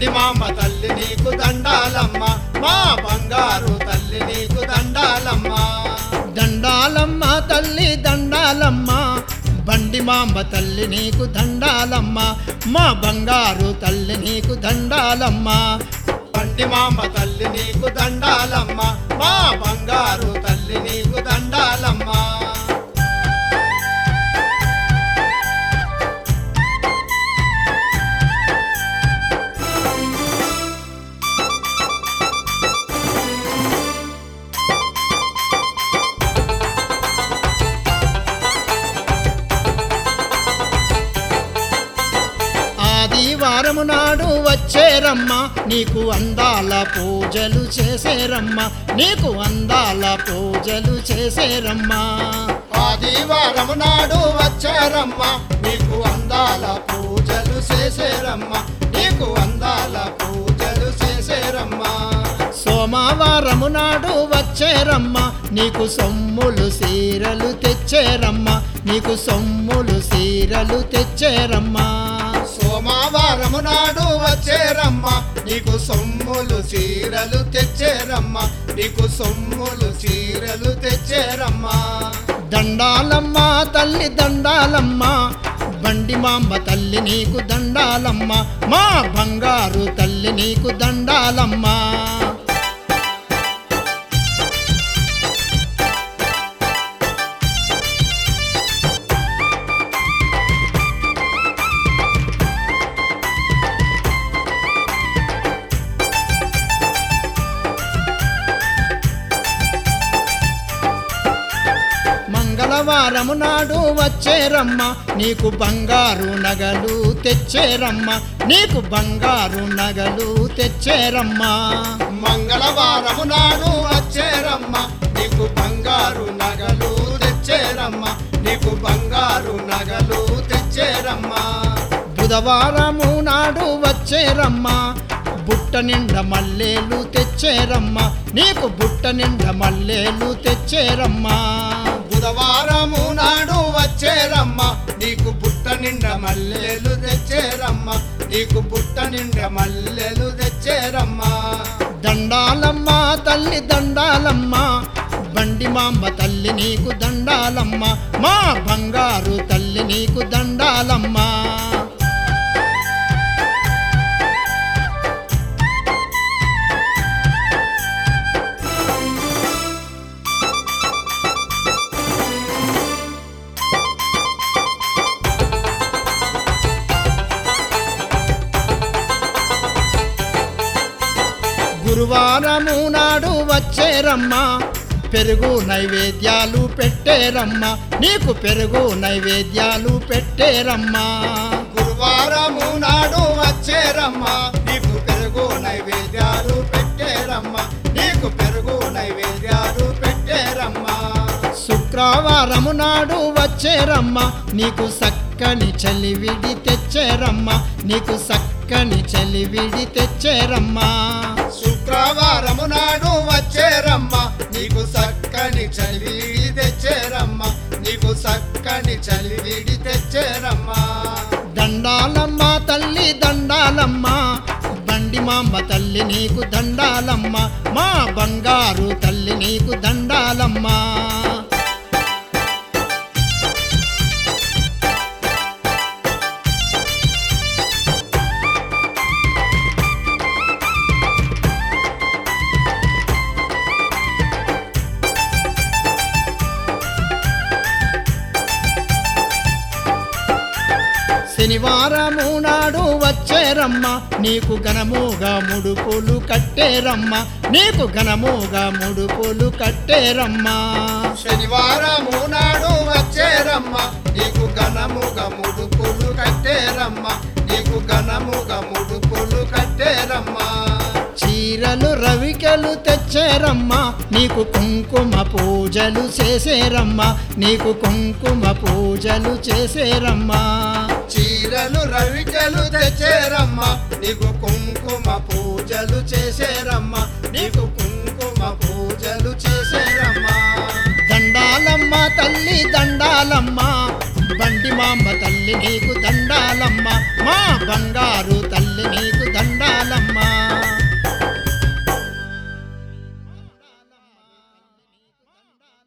బండి మామ తల్లి నీకు దండాలమ్మ మా బంగారు తల్లి నీకు దండాలమ్మ దండాలమ్మ తల్లి దండాలమ్మ బండి మాంబ తల్లి నీకు దండాలమ్మ మా బంగారు తల్లి నీకు దండాలమ్మ బండి మామ తల్లి నీకు దండాలమ్మ మా బంగారు తల్లి నీకు దండాలమ్మ ఆదివారము నాడు వచ్చేరమ్మ నీకు అందాల పూజలు చేసేరమ్మ నీకు అందాల పూజలు చేసేరమ్మా ఆదివారం నాడు వచ్చారమ్మ నీకు అందాల పూజలు చేసేరమ్మ నీకు అందాల పూజలు చేసేరమ్మా సోమవారము నాడు వచ్చేరమ్మ నీకు సొమ్ములు సీరలు తెచ్చేరమ్మ నీకు సొమ్ములు సీరలు తెచ్చేరమ్మా సోమవారము నాడు వచ్చేరమ్మ నీకు సొమ్ములు చీరలు తెచ్చేరమ్మ నీకు సొమ్ములు చీరలు తెచ్చేరమ్మా దండాలమ్మ తల్లి దండాలమ్మ బండి మాంబ తల్లి నీకు దండాలమ్మ మా బంగారు తల్లి నీకు దండాలమ్మ మంగళవారము నాడు వచ్చేరమ్మ నీకు బంగారు నగలు తెచ్చేరమ్మ నీకు బంగారు నగలు తెచ్చేరమ్మా మంగళవారము నాడు వచ్చేరమ్మ నీకు బంగారు నగలు తెచ్చేరమ్మ నీకు బంగారు నగలు తెచ్చేరమ్మా బుధవారము నాడు వచ్చేరమ్మ బుట్ట నిండా మల్లేలు తెచ్చేరమ్మ నీకు బుట్ట నిండా మల్లేలు తెచ్చేరమ్మా బుధవారము నాడు వచ్చేరమ్మ నీకు బుట్ట నిండా మల్లెలు తెచ్చేరమ్మ నీకు బుట్ట నిండా మల్లెలు తెచ్చేరమ్మా దండాలమ్మ తల్లి దండాలమ్మ బండి మాంబ తల్లి నీకు దండాలమ్మ మా బంగారు తల్లి నీకు దండాలమ్మ గురువారము నాడు వచ్చేరమ్మ పెరుగు నైవేద్యాలు పెట్టేరమ్మ నీకు పెరుగు నైవేద్యాలు పెట్టేరమ్మా గురువారము నాడు వచ్చేరమ్మ నీకు పెరుగు నైవేద్యాలు పెట్టేరమ్మ నీకు పెరుగు నైవేద్యాలు పెట్టేరమ్మా శుక్రవారము నాడు వచ్చేరమ్మ నీకు సక్కని చలివిడి తెచ్చేరమ్మ నీకు సక్కని చలివిడి తెచ్చేరమ్మా శుక్రవారము నాడు వచ్చేరమ్మ నీకు చక్కని చలివిడి తెచ్చేరమ్మ నీకు చక్కని చలివిడి తెచ్చేరమ్మా దండాలమ్మ తల్లి దండాలమ్మ బండి మాంబ తల్లి నీకు దండాలమ్మ మా బంగారు తల్లి నీకు దండాలమ్మ శనివారము నాడు వచ్చేరమ్మ నీకు ఘనముగా ముడుపులు కట్టేరమ్మ నీకు ఘనముగా ముడుపులు కట్టేరమ్మా శనివారము నాడు వచ్చేరమ్మ నీకు ఘనముగా ముడుపులు కట్టేరమ్మ నీకు ఘనముగా ముడుపులు కట్టేరమ్మా చీరలు రవికెలు తెచ్చేరమ్మ నీకు కుంకుమ పూజలు చేసేరమ్మ నీకు కుంకుమ పూజలు చేసేరమ్మా చీరలు రవికలు తెచ్చేరమ్మ నీకు కుంకుమ పూజలు చేసేరమ్మ నీకు కుంకుమ పూజలు చేసేరమ్మా దండాలమ్మ తల్లి దండాలమ్మ బండి మాంబ తల్లి నీకు దండాలమ్మ మా బంగారు